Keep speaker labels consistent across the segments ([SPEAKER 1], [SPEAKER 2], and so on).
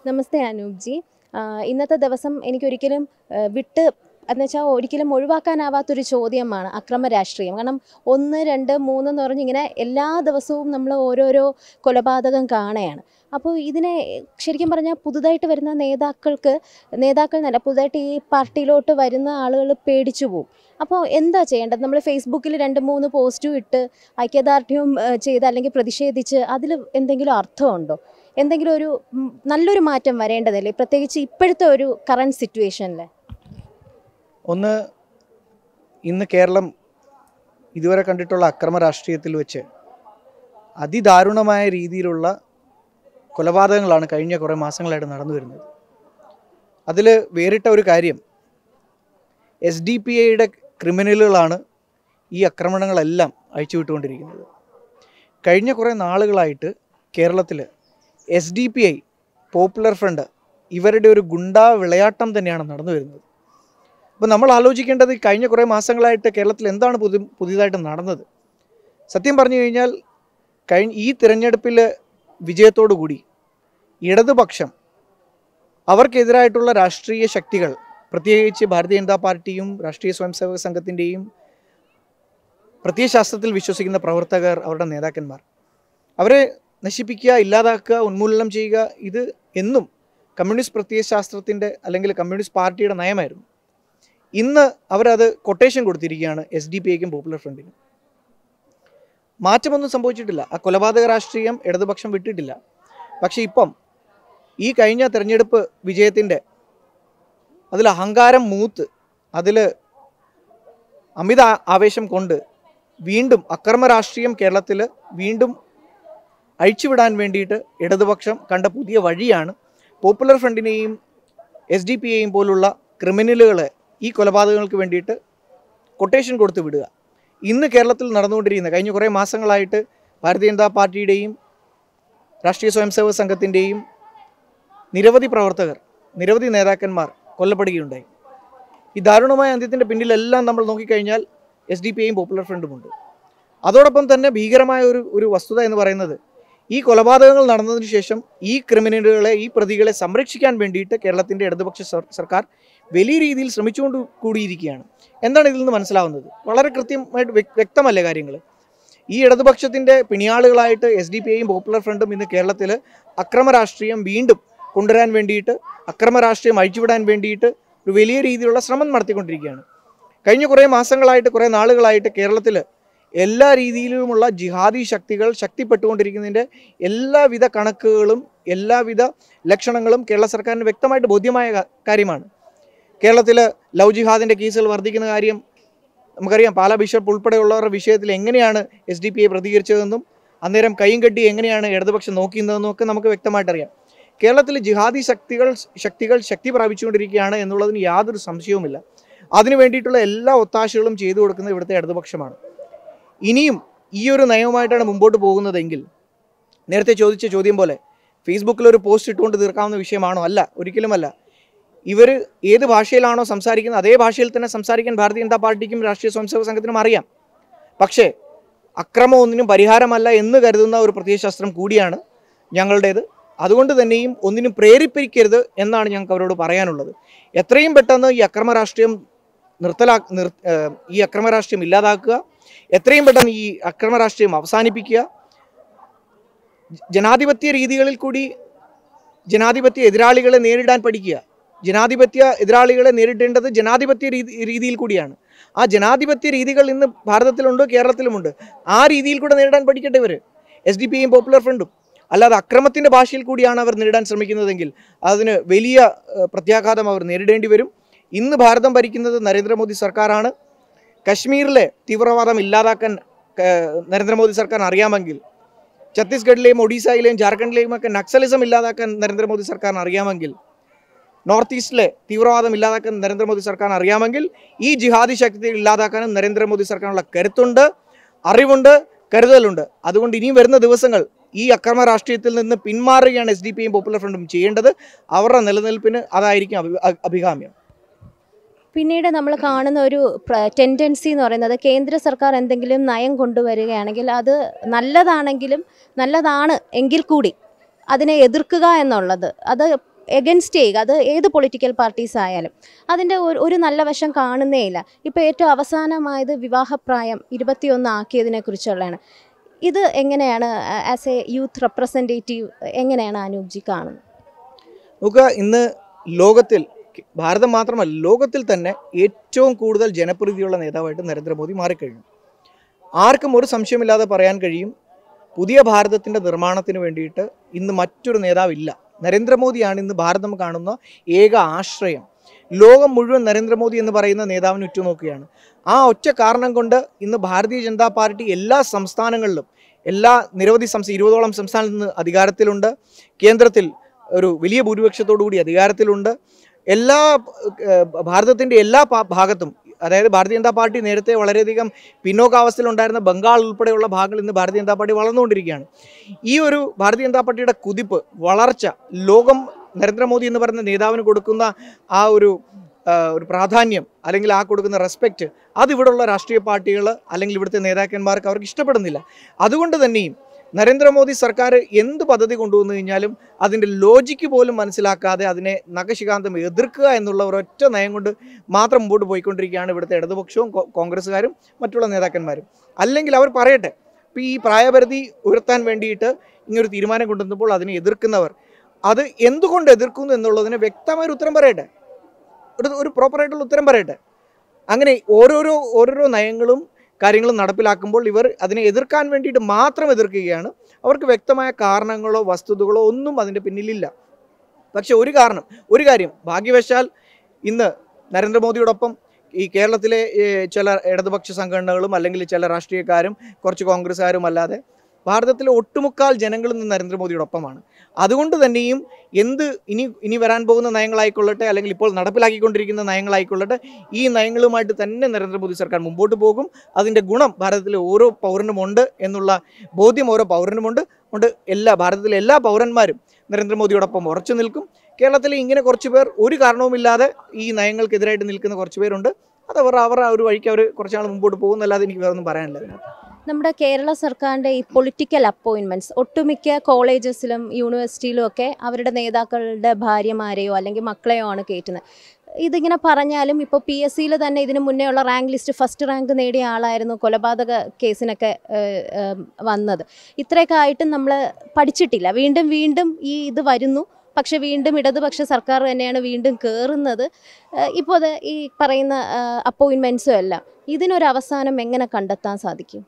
[SPEAKER 1] നമസ്തേ Anoop G ആ, ഇന്നത്തെ ദിവസം എനിക്കൊരിക്കലും ആ, വിട്ട് എന്നുവെച്ചാൽ ഒരിക്കലും ഒഴിവാക്കാനാവാത്തൊരു ചോദ്യമാണ് അക്രമ രാഷ്ട്രീയം കാരണം ഒന്ന് രണ്ട് മൂന്ന് എന്ന് പറഞ്ഞിങ്ങനെ എല്ലാ ദിവസവും നമ്മൾ ഓരോരോ കൊലപാതകം കാണുകയാണ് അപ്പോൾ ഇതിനെ ശരിക്കും പറഞ്ഞാൽ പുതുതായിട്ട് വരുന്ന നേതാക്കൾക്ക് നേതാക്കൾ എന്നല്ല പുതുതായിട്ട് ഈ പാർട്ടിയിലോട്ട് വരുന്ന ആളുകൾ പേടിച്ചു പോകും അപ്പോൾ എന്താ ചെയ്യേണ്ടത് നമ്മൾ ഫേസ്ബുക്കിൽ രണ്ട് മൂന്ന് പോസ്റ്റും ഇട്ട് ഐക്യദാർഢ്യവും ആ, ചെയ്ത് അല്ലെങ്കിൽ പ്രതിഷേധിച്ച് അതിൽ എന്തെങ്കിലും അർത്ഥമുണ്ടോ എന്തെങ്കിലും ഒരു ഉം, നല്ലൊരു മാറ്റം വരേണ്ടതല്ലേ പ്രത്യേകിച്ച് ഇപ്പോഴത്തെ ഒരു കറണ്ട് സിറ്റുവേഷനിൽ
[SPEAKER 2] ഒന്ന് ഇന്ന് കേരളം ഇതുവരെ കണ്ടിട്ടുള്ള അക്രമ രാഷ്ട്രീയത്തിൽ വെച്ച് അതിദാരുണമായ രീതിയിലുള്ള കൊലപാതകങ്ങളാണ് കഴിഞ്ഞ കുറേ മാസങ്ങളായിട്ട് നടന്നു വരുന്നത് അതിൽ വേറിട്ട ഒരു കാര്യം എസ് ഡി പി ഐയുടെ ക്രിമിനലുകളാണ് ഈ ആക്രമണങ്ങളെല്ലാം അഴിച്ചുവിട്ടുകൊണ്ടിരിക്കുന്നത് കഴിഞ്ഞ കുറേ നാളുകളായിട്ട് കേരളത്തിൽ S D P I popular front ഇവരുടെ ഒരു ഗുണ്ടാ വിളയാട്ടം തന്നെയാണ് നടന്നു വരുന്നത് അപ്പോൾ നമ്മൾ ആലോചിക്കേണ്ടത് ഈ കഴിഞ്ഞ കുറേ മാസങ്ങളായിട്ട് കേരളത്തിൽ എന്താണ് പുതു പുതിയതായിട്ട് നടന്നത് സത്യം പറഞ്ഞു കഴിഞ്ഞാൽ കഴിഞ്ഞ ഈ തിരഞ്ഞെടുപ്പിൽ വിജയത്തോടു കൂടി ഇടതുപക്ഷം അവർക്കെതിരായിട്ടുള്ള രാഷ്ട്രീയ ശക്തികൾ പ്രത്യേകിച്ച് ഭാരതീയ ജനതാ പാർട്ടിയും രാഷ്ട്രീയ സ്വയംസേവക സംഘത്തിൻ്റെയും പ്രത്യയശാസ്ത്രത്തിൽ വിശ്വസിക്കുന്ന പ്രവർത്തകർ അവരുടെ നേതാക്കന്മാർ അവരെ നശിപ്പിക്കുക ഇല്ലാതാക്കുക ഉന്മൂലനം ചെയ്യുക ഇത് എന്നും കമ്മ്യൂണിസ്റ്റ് പ്രത്യയശാസ്ത്രത്തിൻ്റെ അല്ലെങ്കിൽ കമ്മ്യൂണിസ്റ്റ് പാർട്ടിയുടെ നയമായിരുന്നു ഇന്ന് അവരത് കൊട്ടേഷൻ കൊടുത്തിരിക്കുകയാണ് എസ് ഡി പി ഐക്കും പോപ്പുലർ ഫ്രണ്ടിനും മാറ്റമൊന്നും സംഭവിച്ചിട്ടില്ല ആ കൊലപാതക രാഷ്ട്രീയം ഇടതുപക്ഷം വിട്ടിട്ടില്ല പക്ഷേ ഇപ്പം ഈ കഴിഞ്ഞ തെരഞ്ഞെടുപ്പ് വിജയത്തിൻ്റെ അതിൽ അഹങ്കാരം മൂത്ത് അതിൽ അമിത ആ- ആവേശം കൊണ്ട് വീണ്ടും അക്രമ രാഷ്ട്രീയം കേരളത്തിൽ വീണ്ടും അഴിച്ചുവിടാൻ വേണ്ടിയിട്ട് ഇടതുപക്ഷം കണ്ട പുതിയ വഴിയാണ് പോപ്പുലർ ഫ്രണ്ടിനെയും എസ് ഡി പി എയും പോലുള്ള ക്രിമിനലുകളെ ഈ കൊലപാതകങ്ങൾക്ക് വേണ്ടിയിട്ട് കൊട്ടേഷൻ കൊടുത്ത് വിടുക ഇന്ന് കേരളത്തിൽ നടന്നുകൊണ്ടിരിക്കുന്ന കഴിഞ്ഞ കുറേ മാസങ്ങളായിട്ട് ഭാരതീയ ജനതാ പാർട്ടിയുടെയും രാഷ്ട്രീയ സ്വയംസേവക സംഘത്തിൻ്റെയും നിരവധി പ്രവർത്തകർ നിരവധി നേതാക്കന്മാർ കൊല്ലപ്പെടുകയുണ്ടായി ഈ ദാരുണമായ അന്ത്യത്തിൻ്റെ പിന്നിലെല്ലാം നമ്മൾ നോക്കിക്കഴിഞ്ഞാൽ എസ് ഡി പി ഐയും പോപ്പുലർ ഫ്രണ്ടുമുണ്ട് അതോടൊപ്പം തന്നെ ഭീകരമായ ഒരു ഒരു വസ്തുത എന്ന് പറയുന്നത് ഈ കൊലപാതകങ്ങൾ നടന്നതിന് ശേഷം ഈ ക്രിമിനലുകളെ ഈ പ്രതികളെ സംരക്ഷിക്കാൻ വേണ്ടിയിട്ട് കേരളത്തിൻ്റെ ഇടതുപക്ഷ സർ- സർക്കാർ വലിയ രീതിയിൽ ശ്രമിച്ചുകൊണ്ട് കൂടിയിരിക്കുകയാണ് എന്താണ് ഇതിൽ നിന്ന് മനസ്സിലാവുന്നത് വളരെ കൃത്യമായിട്ട് വ്യക്- വ്യക്തമല്ലേ കാര്യങ്ങൾ ഈ ഇടതുപക്ഷത്തിൻ്റെ പിണിയാളുകളായിട്ട് എസ് ഡി പി ഐയും പോപ്പുലർ ഫ്രണ്ടും ഇന്ന് കേരളത്തിൽ അക്രമ രാഷ്ട്രീയം വീണ്ടും കൊണ്ടുവരാൻ വേണ്ടിയിട്ട് അക്രമ രാഷ്ട്രീയം അഴിച്ചുവിടാൻ വേണ്ടിയിട്ട് ഒരു വലിയ രീതിയിലുള്ള ശ്രമം നടത്തിക്കൊണ്ടിരിക്കുകയാണ് കഴിഞ്ഞ കുറേ മാസങ്ങളായിട്ട് കുറേ നാളുകളായിട്ട് കേരളത്തിൽ എല്ലാ രീതിയിലുമുള്ള ജിഹാദി ശക്തികൾ ശക്തിപ്പെട്ടുകൊണ്ടിരിക്കുന്നതിൻ്റെ എല്ലാവിധ കണക്കുകളും എല്ലാവിധ ലക്ഷണങ്ങളും കേരള സർക്കാരിന് വ്യക്തമായിട്ട് ബോധ്യമായ കാ- കാര്യമാണ് കേരളത്തിൽ ലവ് ജിഹാദിൻ്റെ കേസുകൾ വർദ്ധിക്കുന്ന കാര്യം നമുക്കറിയാം പാലാ ബിഷപ്പ് ഉൾപ്പെടെയുള്ളവരുടെ വിഷയത്തിൽ എങ്ങനെയാണ് എസ് ഡി പി ഐ പ്രതികരിച്ചതെന്നും അന്നേരം കൈയും കെട്ടി എങ്ങനെയാണ് ഇടതുപക്ഷം നോക്കുന്നതെന്നും ഒക്കെ നമുക്ക് വ്യക്തമായിട്ട് അറിയാം കേരളത്തിൽ ജിഹാദി ശക്തികൾ ശക്തികൾ ശക്തി പ്രാപിച്ചുകൊണ്ടിരിക്കുകയാണ് എന്നുള്ളതിന് യാതൊരു സംശയവുമില്ല അതിനു വേണ്ടിയിട്ടുള്ള എല്ലാ ഒത്താശകളും ചെയ്തു കൊടുക്കുന്നത് ഇവിടുത്തെ ഇടതുപക്ഷമാണ് ഇനിയും ഈ ഒരു നയവുമായിട്ടാണ് മുമ്പോട്ട് പോകുന്നതെങ്കിൽ നേരത്തെ ചോദിച്ച ചോദ്യം പോലെ ഫേസ്ബുക്കിൽ ഒരു പോസ്റ്റ് ഇട്ടുകൊണ്ട് തീർക്കാവുന്ന വിഷയമാണോ അല്ല ഒരിക്കലുമല്ല ഇവർ ഏത് ഭാഷയിലാണോ സംസാരിക്കുന്നത് അതേ ഭാഷയിൽ തന്നെ സംസാരിക്കാൻ ഭാരതീയ ജനതാ പാർട്ടിക്കും രാഷ്ട്രീയ സ്വയംസേവക സംഘത്തിനും അറിയാം പക്ഷേ അക്രമം ഒന്നിനും പരിഹാരമല്ല എന്ന് കരുതുന്ന ഒരു പ്രത്യയശാസ്ത്രം കൂടിയാണ് ഞങ്ങളുടേത് അതുകൊണ്ട് തന്നെയും ഒന്നിനും പ്രേരിപ്പിക്കരുത് എന്നാണ് ഞങ്ങൾക്ക് അവരോട് പറയാനുള്ളത് എത്രയും പെട്ടെന്ന് ഈ അക്രമ രാഷ്ട്രീയം നിർത്തലാ നിർ ഏഹ് ഈ അക്രമ രാഷ്ട്രീയം ഇല്ലാതാക്കുക എത്രയും പെട്ടെന്ന് ഈ അക്രമ രാഷ്ട്രീയം അവസാനിപ്പിക്കുക ജനാധിപത്യ രീതികളിൽ കൂടി ജനാധിപത്യ എതിരാളികളെ നേരിടാൻ പഠിക്കുക ജനാധിപത്യ എതിരാളികളെ നേരിടേണ്ടത് ജനാധിപത്യ രീതി രീതിയിൽ കൂടിയാണ് ആ ജനാധിപത്യ രീതികൾ ഇന്ന് ഭാരതത്തിലുണ്ട് കേരളത്തിലുമുണ്ട് ആ രീതിയിൽ കൂടെ നേരിടാൻ പഠിക്കട്ടെ ഇവർ എസ് ഡി പി യും പോപ്പുലർ ഫ്രണ്ടും അല്ലാതെ അക്രമത്തിൻ്റെ ഭാഷയിൽ കൂടിയാണ് അവർ നേരിടാൻ ശ്രമിക്കുന്നതെങ്കിൽ അതിന് വലിയ ഏഹ്, പ്രത്യാഘാതം അവർ നേരിടേണ്ടി വരും ഇന്ന് ഭാരതം ഭരിക്കുന്നത് നരേന്ദ്രമോദി സർക്കാരാണ് കശ്മീരിലെ തീവ്രവാദം ഇല്ലാതാക്കാൻ ഏഹ്, നരേന്ദ്രമോദി സർക്കാരിന് അറിയാമെങ്കിൽ ഛത്തീസ്ഗഡിലെയും ഒഡീസയിലെയും ജാർഖണ്ഡിലെയും ഒക്കെ നക്സലിസം ഇല്ലാതാക്കാൻ നരേന്ദ്രമോദി സർക്കാരിന് അറിയാമെങ്കിൽ നോർത്ത് ഈസ്റ്റിലെ തീവ്രവാദം ഇല്ലാതാക്കാൻ നരേന്ദ്രമോദി സർക്കാരിന് അറിയാമെങ്കിൽ ഈ ജിഹാദി ശക്തി ഇല്ലാതാക്കാനും നരേന്ദ്രമോദി സർക്കാരിനുള്ള കരുത്തുണ്ട് അറിവുണ്ട് കരുതലുണ്ട് അതുകൊണ്ട് ഇനിയും വരുന്ന ദിവസങ്ങൾ ഈ അക്രമ രാഷ്ട്രീയത്തിൽ നിന്ന് പിന്മാറുകയാണ് എസ് ഡി പിയും പോപ്പുലർ ഫ്രണ്ടും ചെയ്യേണ്ടത് അവരുടെ നിലനിൽപ്പിന് അതായിരിക്കും അഭി- അ- അഭികാമ്യം
[SPEAKER 1] പിന്നീട് നമ്മൾ കാണുന്ന ഒരു ടെൻഡൻസി എന്ന് പറയുന്നത് കേന്ദ്ര സർക്കാർ എന്തെങ്കിലും നയം കൊണ്ടുവരികയാണെങ്കിൽ അത് നല്ലതാണെങ്കിലും നല്ലതാണ് എങ്കിൽ കൂടി അതിനെ എതിർക്കുക എന്നുള്ളത് അത് എഗൻസ്റ്റ് ചെയ്യുക അത് ഏത് പൊളിറ്റിക്കൽ പാർട്ടീസ് ആയാലും അതിൻ്റെ ഒരു ഒരു നല്ല വശം കാണുന്നേ ഇല്ല ഇപ്പോൾ ഏറ്റവും അവസാനമായത് വിവാഹപ്രായം ഇരുപത്തിയൊന്ന് ആക്കിയതിനെ കുറിച്ചുള്ളതാണ് ഇത് എങ്ങനെയാണ് ആസ് എ യൂത്ത് റെപ്രസെൻറ്റേറ്റീവ് എങ്ങനെയാണ് അനൂപ്ജി കാണുന്നത്
[SPEAKER 2] നോക്കുക ഇന്ന് ലോകത്തിൽ ഭാരതം മാത്രമല്ല ലോകത്തിൽ തന്നെ ഏറ്റവും കൂടുതൽ ജനപ്രീതിയുള്ള നേതാവായിട്ട് നരേന്ദ്രമോദി മാറിക്കഴിഞ്ഞു ആർക്കും ഒരു സംശയമില്ലാതെ പറയാൻ കഴിയും പുതിയ ഭാരതത്തിൻ്റെ നിർമ്മാണത്തിന് വേണ്ടിയിട്ട് ഇന്ന് മറ്റൊരു നേതാവില്ല നരേന്ദ്രമോദിയാണ് ഇന്ന് ഭാരതം കാണുന്ന ഏക ആശ്രയം ലോകം മുഴുവൻ നരേന്ദ്രമോദി എന്ന് പറയുന്ന നേതാവിന് ഉറ്റുനോക്കുകയാണ് ആ ഒറ്റ കാരണം കൊണ്ട് ഇന്ന് ഭാരതീയ ജനതാ പാർട്ടി എല്ലാ സംസ്ഥാനങ്ങളിലും എല്ലാ നിരവധി സംസ്ഥാന ഇരുപതോളം സംസ്ഥാനത്ത് നിന്ന് അധികാരത്തിലുണ്ട് കേന്ദ്രത്തിൽ ഒരു വലിയ ഭൂരിപക്ഷത്തോടു കൂടി അധികാരത്തിലുണ്ട് എല്ലാ ഏഹ്, ഭാരതത്തിൻ്റെ എല്ലാ ഭാ- ഭാഗത്തും അതായത് ഭാരതീയ ജനതാ പാർട്ടി നേരത്തെ വളരെയധികം പിന്നോക്കാവസ്ഥയിലുണ്ടായിരുന്ന ബംഗാൾ ഉൾപ്പെടെയുള്ള ഭാഗങ്ങൾ ഇന്ന് ഭാരതീയ ജനതാ പാർട്ടി വളർന്നുകൊണ്ടിരിക്കുകയാണ് ഈ ഒരു ഭാരതീയ ജനതാ പാർട്ടിയുടെ കുതിപ്പ് വളർച്ച ലോകം നരേന്ദ്രമോദി എന്ന് പറയുന്ന നേതാവിന് കൊടുക്കുന്ന ആ ഒരു ആ, ഒരു പ്രാധാന്യം അല്ലെങ്കിൽ ആ കൊടുക്കുന്ന റെസ്പെക്റ്റ് അത് ഇവിടെയുള്ള രാഷ്ട്രീയ പാർട്ടികൾ അല്ലെങ്കിൽ ഇവിടുത്തെ നേതാക്കന്മാർക്ക് അവർക്ക് ഇഷ്ടപ്പെടുന്നില്ല അതുകൊണ്ട് തന്നെയും നരേന്ദ്രമോദി സർക്കാർ എന്ത് പദ്ധതി കൊണ്ടുവന്നു കഴിഞ്ഞാലും അതിൻ്റെ ലോജിക്ക് പോലും മനസ്സിലാക്കാതെ അതിനെ നഖശികാന്തം എതിർക്കുക എന്നുള്ള ഒരൊറ്റ നയം കൊണ്ട് മാത്രം മുമ്പോട്ട് പോയിക്കൊണ്ടിരിക്കുകയാണ് ഇവിടുത്തെ ഇടതുപക്ഷവും കോ- കോൺഗ്രസ്സുകാരും മറ്റുള്ള നേതാക്കന്മാരും അല്ലെങ്കിൽ അവർ പറയട്ടെ ഇപ്പോൾ ഈ പ്രായപരിധി ഉയർത്താൻ വേണ്ടിയിട്ട് ഇങ്ങനൊരു തീരുമാനം കൊണ്ടുവന്നപ്പോൾ അതിനെ എതിർക്കുന്നവർ അത് എന്തുകൊണ്ട് എതിർക്കുന്നു എന്നുള്ളതിന് വ്യക്തമായ ഒരു ഉത്തരം പറയട്ടെ ഒരു ഒരു പ്രോപ്പറായിട്ടുള്ള ഉത്തരം പറയട്ടെ അങ്ങനെ ഓരോരോ ഓരോരോ നയങ്ങളും കാര്യങ്ങളും നടപ്പിലാക്കുമ്പോൾ ഇവർ അതിനെ എതിർക്കാൻ വേണ്ടിയിട്ട് മാത്രം എതിർക്കുകയാണ് അവർക്ക് വ്യക്തമായ കാരണങ്ങളോ വസ്തുതകളോ ഒന്നും അതിൻ്റെ പിന്നിലില്ല പക്ഷെ ഒരു കാരണം ഒരു കാര്യം ഭാഗ്യവശാൽ ഇന്ന് നരേന്ദ്രമോദിയോടൊപ്പം ഈ കേരളത്തിലെ ഏഹ്, ചില ഇടതുപക്ഷ സംഘടനകളും അല്ലെങ്കിൽ ചില രാഷ്ട്രീയക്കാരും കുറച്ച് കോൺഗ്രസ്സുകാരും അല്ലാതെ ഭാരതത്തിലെ ഒട്ടുമുക്കാൽ ജനങ്ങൾ ഇന്ന് നരേന്ദ്രമോദിയോടൊപ്പമാണ് അതുകൊണ്ട് തന്നെയും എന്ത് ഇനി ഇനി വരാൻ പോകുന്ന നയങ്ങളായിക്കൊള്ളട്ടെ അല്ലെങ്കിൽ ഇപ്പോൾ നടപ്പിലാക്കിക്കൊണ്ടിരിക്കുന്ന നയങ്ങളായിക്കൊള്ളട്ടെ ഈ നയങ്ങളുമായിട്ട് തന്നെ നരേന്ദ്രമോദി സർക്കാർ മുമ്പോട്ട് പോകും അതിൻ്റെ ഗുണം ഭാരതത്തിലെ ഓരോ പൗരനുമുണ്ട് എന്നുള്ള ബോധ്യം ഓരോ പൗരനുമുണ്ട് ഉണ്ട് എല്ലാ ഭാരതത്തിലെ എല്ലാ പൗരന്മാരും നരേന്ദ്രമോദിയോടൊപ്പം ഉറച്ചു നിൽക്കും കേരളത്തിലെ ഇങ്ങനെ കുറച്ച് പേർ ഒരു കാരണവുമില്ലാതെ ഈ നയങ്ങൾക്കെതിരായിട്ട് നിൽക്കുന്ന കുറച്ച് പേരുണ്ട് അത് അവർ അവർ ആ ഒരു വഴിക്ക് അവർ കുറച്ച് നാൾ മുമ്പോട്ട് പോകുന്നല്ലാതെ എനിക്ക് വേറെ ഒന്നും പറയാനില്ല അതിനകത്ത്
[SPEAKER 1] നമ്മുടെ കേരള സർക്കാരിൻ്റെ ഈ പൊളിറ്റിക്കൽ അപ്പോയിൻമെൻറ്റ്സ് ഒട്ടുമിക്ക കോളേജസിലും യൂണിവേഴ്സിറ്റിയിലും ഒക്കെ അവരുടെ നേതാക്കളുടെ ഭാര്യമാരെയോ അല്ലെങ്കിൽ മക്കളെയോ ആണ് കയറ്റുന്നത് ഇതിങ്ങനെ പറഞ്ഞാലും ഇപ്പോൾ പി എസ് സിയിൽ തന്നെ ഇതിന് മുന്നേ ഉള്ള റാങ്ക് ലിസ്റ്റ് ഫസ്റ്റ് റാങ്ക് നേടിയ ആളായിരുന്നു കൊലപാതക കേസിനൊക്കെ ഏഹ്, ഏഹ്, വന്നത് ഇത്രയൊക്കെ ആയിട്ടും നമ്മൾ പഠിച്ചിട്ടില്ല വീണ്ടും വീണ്ടും ഈ ഇത് വരുന്നു പക്ഷെ വീണ്ടും ഇടതുപക്ഷ സർക്കാർ തന്നെയാണ് വീണ്ടും കയറുന്നത് ഇപ്പോൾ അത് ഈ പറയുന്ന അപ്പോയിൻമെൻറ്റ്സും എല്ലാം ഇതിനൊരു അവസാനം എങ്ങനെ കണ്ടെത്താൻ സാധിക്കും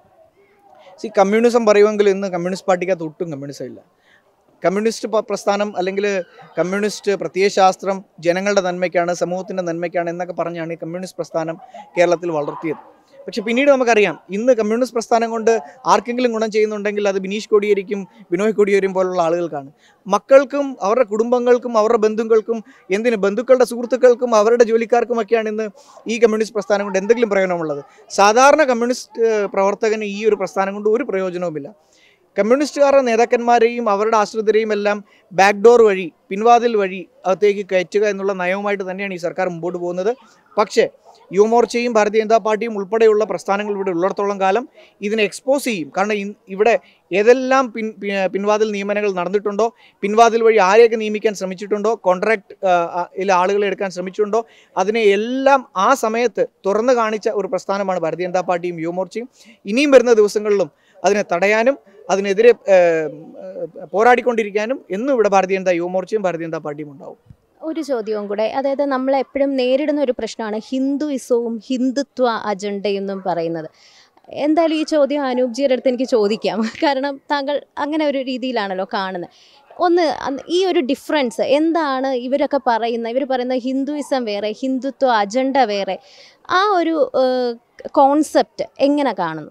[SPEAKER 2] സി കമ്മ്യൂണിസം പറയുമെങ്കിൽ ഇന്ന് കമ്മ്യൂണിസ്റ്റ് പാർട്ടിക്കകത്ത് ഒട്ടും കമ്മ്യൂണിസം ഇല്ല കമ്മ്യൂണിസ്റ്റ് പ- പ്രസ്ഥാനം അല്ലെങ്കിൽ കമ്മ്യൂണിസ്റ്റ് പ്രത്യയശാസ്ത്രം ജനങ്ങളുടെ നന്മയ്ക്കാണ് സമൂഹത്തിൻ്റെ നന്മയ്ക്കാണ് എന്നൊക്കെ പറഞ്ഞാണ് ഈ കമ്മ്യൂണിസ്റ്റ് പ്രസ്ഥാനം കേരളത്തിൽ വളർത്തിയത് പക്ഷെ പിന്നീട് നമുക്കറിയാം ഇന്ന് കമ്മ്യൂണിസ്റ്റ് പ്രസ്ഥാനം കൊണ്ട് ആർക്കെങ്കിലും ഗുണം ചെയ്യുന്നുണ്ടെങ്കിൽ അത് ബിനീഷ് കോടിയേരിക്കും ബിനോയ് കോടിയേരിയും പോലുള്ള ആളുകൾക്കാണ് മക്കൾക്കും അവരുടെ കുടുംബങ്ങൾക്കും അവരുടെ ബന്ധുക്കൾക്കും എന്തിന് ബന്ധുക്കളുടെ സുഹൃത്തുക്കൾക്കും അവരുടെ ജോലിക്കാർക്കുമൊക്കെയാണ് ഇന്ന് ഈ കമ്മ്യൂണിസ്റ്റ് പ്രസ്ഥാനം കൊണ്ട് എന്തെങ്കിലും പ്രയോജനമുള്ളത് സാധാരണ കമ്മ്യൂണിസ്റ്റ് ഏഹ്, പ്രവർത്തകന് ഈ ഒരു പ്രസ്ഥാനം കൊണ്ട് ഒരു പ്രയോജനവുമില്ല കമ്മ്യൂണിസ്റ്റുകാരുടെ നേതാക്കന്മാരെയും അവരുടെ ആശ്രിതരെയും എല്ലാം ബാക്ക് ഡോർ വഴി പിൻവാതിൽ വഴി അകത്തേക്ക് കയറ്റുക എന്നുള്ള നയവുമായിട്ട് തന്നെയാണ് ഈ സർക്കാർ മുമ്പോട്ട് പോകുന്നത് പക്ഷേ യുവമോർച്ചയും ഭാരതീയ ജനതാ പാർട്ടിയും ഉൾപ്പെടെയുള്ള പ്രസ്ഥാനങ്ങൾ ഇവിടെ ഉള്ളിടത്തോളം കാലം ഇതിനെ എക്സ്പോസ് ചെയ്യും കാരണം ഇൻ- ഇവിടെ ഏതെല്ലാം പിൻ പി- പിൻവാതിൽ നിയമനങ്ങൾ നടന്നിട്ടുണ്ടോ പിൻവാതിൽ വഴി ആരെയൊക്കെ നിയമിക്കാൻ ശ്രമിച്ചിട്ടുണ്ടോ കോൺട്രാക്ട് ഇതിൽ ആളുകളെ എടുക്കാൻ ശ്രമിച്ചിട്ടുണ്ടോ അതിനെ എല്ലാം ആ സമയത്ത് തുറന്നു കാണിച്ച ഒരു പ്രസ്ഥാനമാണ് ഭാരതീയ ജനതാ പാർട്ടിയും യുവമോർച്ചയും ഇനിയും വരുന്ന ദിവസങ്ങളിലും അതിനെ തടയാനും അതിനെതിരെ ഏഹ്, ഏഹ്, പോരാടിക്കൊണ്ടിരിക്കാനും എന്നും ഇവിടെ ഭാരതീയ ജനതാ യുവമോർച്ചയും ഭാരതീയ ജനതാ പാർട്ടിയും ഉണ്ടാവും
[SPEAKER 1] ഒരു ചോദ്യവും കൂടെ അതായത് നമ്മൾ എപ്പോഴും നേരിടുന്ന ഒരു പ്രശ്നമാണ് ഹിന്ദുയിസവും ഹിന്ദുത്വ അജണ്ടയും എന്നും പറയുന്നത് എന്തായാലും ഈ ചോദ്യം അനൂപ്ജിയുടെ അടുത്ത് എനിക്ക് ചോദിക്കാം കാരണം താങ്കൾ അങ്ങനെ ഒരു രീതിയിലാണല്ലോ കാണുന്നത് ഒന്ന് അന്ന് ഈ ഒരു ഡിഫറൻസ് എന്താണ് ഇവരൊക്കെ പറയുന്നത് ഇവർ പറയുന്ന ഹിന്ദുയിസം വേറെ ഹിന്ദുത്വ അജണ്ട വേറെ ആ ഒരു കോൺസെപ്റ്റ് എങ്ങനെ കാണുന്നു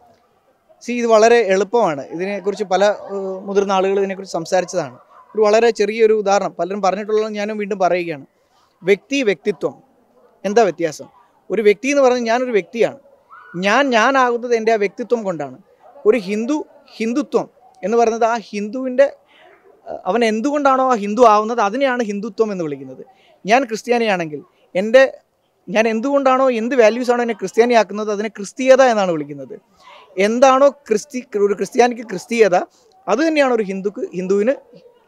[SPEAKER 2] സി ഇത് വളരെ എളുപ്പമാണ് ഇതിനെക്കുറിച്ച് പല ഏഹ്, മുതിർന്ന ആളുകൾ ഇതിനെക്കുറിച്ച് സംസാരിച്ചതാണ് ഒരു വളരെ ചെറിയൊരു ഉദാഹരണം പലരും പറഞ്ഞിട്ടുള്ളത് ഞാനും വീണ്ടും പറയുകയാണ് വ്യക്തി വ്യക്തിത്വം എന്താ വ്യത്യാസം ഒരു വ്യക്തി എന്ന് പറഞ്ഞാൽ ഞാനൊരു വ്യക്തിയാണ് ഞാൻ ഞാനാകുന്നത് എൻ്റെ ആ വ്യക്തിത്വം കൊണ്ടാണ് ഒരു ഹിന്ദു ഹിന്ദുത്വം എന്ന് പറയുന്നത് ആ ഹിന്ദുവിൻ്റെ അഹ്, അവൻ എന്തുകൊണ്ടാണോ ആ ഹിന്ദു ആവുന്നത് അതിനെയാണ് ഹിന്ദുത്വം എന്ന് വിളിക്കുന്നത് ഞാൻ ക്രിസ്ത്യാനിയാണെങ്കിൽ എൻ്റെ ഞാൻ എന്തുകൊണ്ടാണോ എന്ത് വാല്യൂസ് ആണോ എന്നെ ക്രിസ്ത്യാനിയാക്കുന്നത് അതിനെ ക്രിസ്തീയത എന്നാണ് വിളിക്കുന്നത് എന്താണോ ക്രിസ്തി ഒരു ക്രിസ്ത്യാനിക്ക് ക്രിസ്തീയത അത് തന്നെയാണ് ഒരു ഹിന്ദുക്ക് ഹിന്ദുവിന്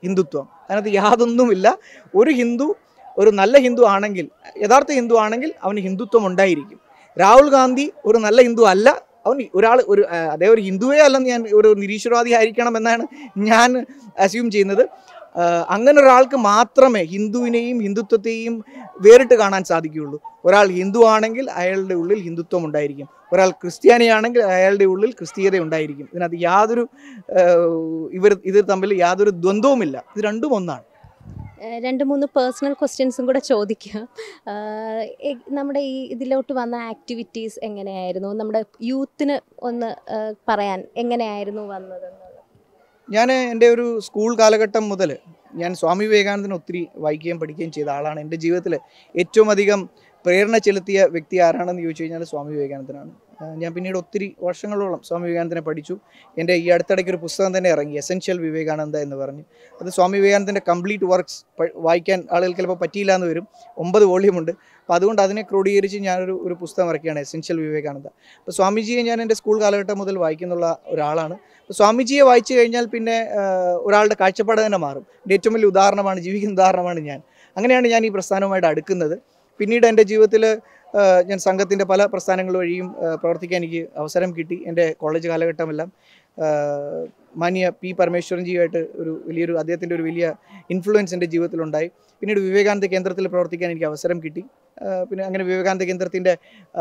[SPEAKER 2] ഹിന്ദുത്വം അതിനകത്ത് യാതൊന്നുമില്ല ഒരു ഹിന്ദു ഒരു നല്ല ഹിന്ദു ആണെങ്കിൽ യഥാർത്ഥ ഹിന്ദു ആണെങ്കിൽ അവന് ഹിന്ദുത്വം ഉണ്ടായിരിക്കും രാഹുൽ ഗാന്ധി ഒരു നല്ല ഹിന്ദു അല്ല അവൻ ഒരാൾ ഒരു ആ, അദ്ദേഹം ഒരു ഹിന്ദുവേ അല്ലെന്ന് ഞാൻ ഒരു നിരീശ്വരവാദി ആയിരിക്കണം എന്നാണ് ഞാൻ അസ്യൂം ചെയ്യുന്നത് ആ, അങ്ങനെ ഒരാൾക്ക് മാത്രമേ ഹിന്ദുവിനെയും ഹിന്ദുത്വത്തെയും വേറിട്ട് കാണാൻ സാധിക്കുകയുള്ളൂ ഒരാൾ ഹിന്ദു ആണെങ്കിൽ അയാളുടെ ഉള്ളിൽ ഹിന്ദുത്വം ഉണ്ടായിരിക്കും ഒരാൾ ക്രിസ്ത്യാനിയാണെങ്കിൽ അയാളുടെ ഉള്ളിൽ ക്രിസ്തീയത ഉണ്ടായിരിക്കും ഇതിനകത്ത് യാതൊരു ആ, ഇവർ ഇത് തമ്മിൽ യാതൊരു ദ്വന്ദ്വവുമില്ല ഇത് രണ്ടും ഒന്നാണ്
[SPEAKER 1] ഏഹ് രണ്ട് മൂന്ന് പേഴ്സണൽ ക്വസ്റ്റ്യൻസും കൂടെ ചോദിക്കാം ആഹ് എ- നമ്മുടെ ഈ ഇതിലോട്ട് വന്ന ആക്ടിവിറ്റീസ് എങ്ങനെയായിരുന്നു നമ്മുടെ യൂത്തിന് ഒന്ന് ആഹ് പറയാൻ എങ്ങനെയായിരുന്നു വന്നതെന്നുള്ളത്
[SPEAKER 2] ഞാൻ എൻ്റെ ഒരു സ്കൂൾ കാലഘട്ടം മുതൽ ഞാൻ സ്വാമി വിവേകാനന്ദനെ ഒത്തിരി വായിക്കുകയും പഠിക്കുകയും ചെയ്ത ആളാണ് എൻ്റെ ജീവിതത്തിൽ ഏറ്റവും അധികം പ്രേരണ ചെലുത്തിയ വ്യക്തി ആരാണെന്ന് ചോദിച്ചു കഴിഞ്ഞാൽ സ്വാമി വിവേകാനന്ദനാണ് ആ, ഞാൻ പിന്നീട് ഒത്തിരി വർഷങ്ങളോളം സ്വാമി വിവേകാനന്ദനെ പഠിച്ചു എൻ്റെ ഈ അടുത്തിടയ്ക്ക് ഒരു പുസ്തകം തന്നെ ഇറങ്ങി എസെൻഷ്യൽ വിവേകാനന്ദ എന്ന് പറഞ്ഞ് അത് സ്വാമി വിവേകാനന്ദൻ്റെ കംപ്ലീറ്റ് വർക്ക്സ് വായിക്കാൻ ആളുകൾക്ക് ചിലപ്പോൾ പറ്റിയില്ല എന്ന് വരും ഒമ്പത് വോളിയുമുണ്ട് അപ്പോൾ അതുകൊണ്ട് അതിനെ ക്രോഡീകരിച്ച് ഞാനൊരു ഒരു പുസ്തകം ഇറക്കിയാണ് എസെൻഷ്യൽ വിവേകാനന്ദ അപ്പോൾ സ്വാമിജിയെ ഞാൻ എൻ്റെ സ്കൂൾ കാലഘട്ടം മുതൽ വായിക്കുന്നുള്ള ഒരാളാണ് അപ്പോൾ സ്വാമിജിയെ വായിച്ചു കഴിഞ്ഞാൽ പിന്നെ ആ, ഒരാളുടെ കാഴ്ചപ്പാട് തന്നെ മാറും എൻ്റെ ഏറ്റവും വലിയ ഉദാഹരണമാണ് ജീവിക്കുന്ന ഉദാഹരണമാണ് ഞാൻ അങ്ങനെയാണ് ഞാൻ ഈ പ്രസ്ഥാനവുമായിട്ട് അടുക്കുന്നത് പിന്നീട് എൻ്റെ ജീവിതത്തിൽ ഞാൻ സംഘത്തിൻ്റെ പല പ്രസ്ഥാനങ്ങൾ വഴിയും ആ, പ്രവർത്തിക്കാൻ എനിക്ക് അവസരം കിട്ടി എൻ്റെ കോളേജ് കാലഘട്ടമെല്ലാം ആ, മാന്യ പി പരമേശ്വരൻജിയുമായിട്ട് ഒരു വലിയൊരു അദ്ദേഹത്തിൻ്റെ ഒരു വലിയ ഇൻഫ്ലുവൻസ് എൻ്റെ ജീവിതത്തിലുണ്ടായി പിന്നീട് വിവേകാനന്ദ കേന്ദ്രത്തിൽ പ്രവർത്തിക്കാൻ എനിക്ക് അവസരം കിട്ടി ആ, പിന്നെ അങ്ങനെ വിവേകാനന്ദ കേന്ദ്രത്തിൻ്റെ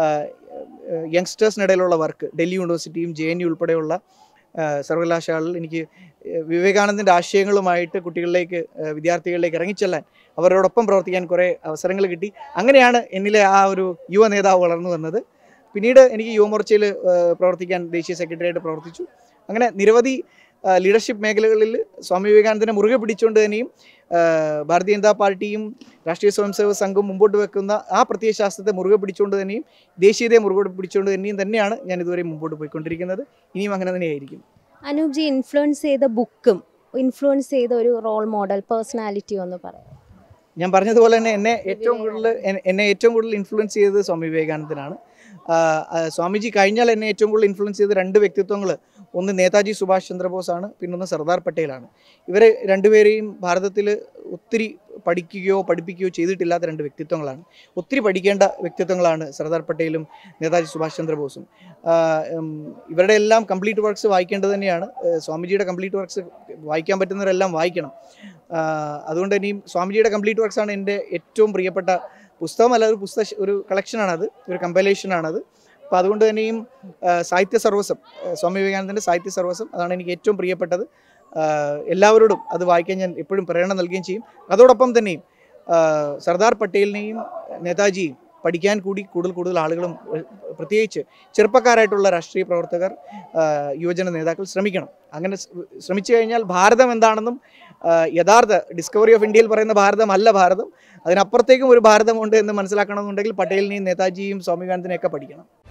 [SPEAKER 2] യങ്സ്റ്റേഴ്സിനിടയിലുള്ള വർക്ക് ഡൽഹി യൂണിവേഴ്സിറ്റിയും ജെ എൻ യു ഉൾപ്പെടെയുള്ള ആ, സർവകലാശാലകളിൽ എനിക്ക് ഏഹ് വിവേകാനന്ദൻ്റെ ആശയങ്ങളുമായിട്ട് കുട്ടികളിലേക്ക് ഏഹ് വിദ്യാർത്ഥികളിലേക്ക് ഇറങ്ങിച്ചെല്ലാൻ അവരോടൊപ്പം പ്രവർത്തിക്കാൻ കുറേ അവസരങ്ങൾ കിട്ടി അങ്ങനെയാണ് എന്നിലെ ആ ഒരു യുവ നേതാവ് വളർന്നു വന്നത് പിന്നീട് എനിക്ക് യുവമോർച്ചയിൽ ഏഹ് പ്രവർത്തിക്കാൻ ദേശീയ സെക്രട്ടറിയായിട്ട് പ്രവർത്തിച്ചു അങ്ങനെ നിരവധി ലീഡർഷിപ്പ് മേഖലകളിൽ സ്വാമി വിവേകാനന്ദനെ മുറുകെ പിടിച്ചുകൊണ്ട് തന്നെയും ഏഹ് ഭാരതീയ ജനതാ പാർട്ടിയും രാഷ്ട്രീയ സ്വയംസേവക സംഘവും മുമ്പോട്ട് വെക്കുന്ന ആ പ്രത്യയശാസ്ത്രത്തെ മുറുകെ പിടിച്ചുകൊണ്ട് തന്നെയും ദേശീയതയെ മുറുകെ പിടിച്ചുകൊണ്ട് തന്നെയും തന്നെയാണ് ഞാൻ ഇതുവരെ മുമ്പോട്ട് പോയിക്കൊണ്ടിരിക്കുന്നത് ഇനിയും അങ്ങനെ തന്നെയായിരിക്കും
[SPEAKER 1] അനൂപ് ജി ഇൻഫ്ലുവൻസ് ചെയ്ത ബുക്കും ഇൻഫ്ലുവൻസ് ചെയ്ത ഒരു റോൾ മോഡൽ പേഴ്സണാലിറ്റി ഒന്ന് പറയാം
[SPEAKER 2] ഞാൻ പറഞ്ഞതുപോലെ തന്നെ എന്നെ ഏറ്റവും കൂടുതൽ എന്നെ- എന്നെ ഏറ്റവും കൂടുതൽ ഇൻഫ്ലുവൻസ് ചെയ്തത് സ്വാമി വിവേകാനന്ദനാണ് ആ, ആ, സ്വാമിജി കഴിഞ്ഞാൽ എന്നെ ഏറ്റവും കൂടുതൽ ഇൻഫ്ലുവൻസ് ചെയ്ത രണ്ട് വ്യക്തിത്വങ്ങൾ ഒന്ന് നേതാജി സുഭാഷ് ചന്ദ്രബോസ് ആണ് പിന്നൊന്ന് സർദാർ പട്ടേലാണ് ഇവരെ രണ്ടുപേരെയും ഭാരതത്തിൽ ഒത്തിരി പഠിക്കുകയോ പഠിപ്പിക്കുകയോ ചെയ്തിട്ടില്ലാത്ത രണ്ട് വ്യക്തിത്വങ്ങളാണ് ഒത്തിരി പഠിക്കേണ്ട വ്യക്തിത്വങ്ങളാണ് സർദാർ പട്ടേലും നേതാജി സുഭാഷ് ചന്ദ്രബോസും ആ, ഉം, ഇവരുടെ എല്ലാം കംപ്ലീറ്റ് വർക്ക്സ് വായിക്കേണ്ടത് തന്നെയാണ് ഏഹ് സ്വാമിജിയുടെ കംപ്ലീറ്റ് വർക്ക്സ് വായിക്കാൻ പറ്റുന്നവരെല്ലാം വായിക്കണം ആ, അതുകൊണ്ട് ഇനിയും സ്വാമിജിയുടെ കംപ്ലീറ്റ് വർക്ക്സ് ആണ് എൻ്റെ ഏറ്റവും പ്രിയപ്പെട്ട പുസ്തകമല്ല ഒരു പുസ്തക ഒരു കളക്ഷനാണത് ഒരു കമ്പൈലേഷനാണത് അപ്പോൾ അതുകൊണ്ട് തന്നെയും ആ, സാഹിത്യ സർവസ്വം ആ, സ്വാമി വിവേകാനന്ദൻ്റെ സാഹിത്യ സർവസ്വം അതാണ് എനിക്ക് ഏറ്റവും പ്രിയപ്പെട്ടത് ആ, എല്ലാവരോടും അത് വായിക്കാൻ ഞാൻ എപ്പോഴും പ്രേരണ നൽകുകയും ചെയ്യും അതോടൊപ്പം തന്നെയും ആ, സർദാർ പട്ടേലിനെയും നേതാജിയും പഠിക്കാൻ കൂടി കൂടുതൽ കൂടുതൽ ആളുകളും ഏഹ്, പ്രത്യേകിച്ച് ചെറുപ്പക്കാരായിട്ടുള്ള രാഷ്ട്രീയ പ്രവർത്തകർ ആ, യുവജന നേതാക്കൾ ശ്രമിക്കണം അങ്ങനെ ശ്ര- ശ്രമിച്ചു കഴിഞ്ഞാൽ ഭാരതം എന്താണെന്നും ആ, യഥാർത്ഥ ഡിസ്കവറി ഓഫ് ഇന്ത്യയിൽ പറയുന്ന ഭാരതമല്ല ഭാരതം അതിനപ്പുറത്തേക്കും ഒരു ഭാരതമുണ്ട് എന്ന് മനസ്സിലാക്കണമെന്നുണ്ടെങ്കിൽ പട്ടേലിനെയും നേതാജിയും സ്വാമി വിവേകാനന്ദനെയൊക്കെ പഠിക്കണം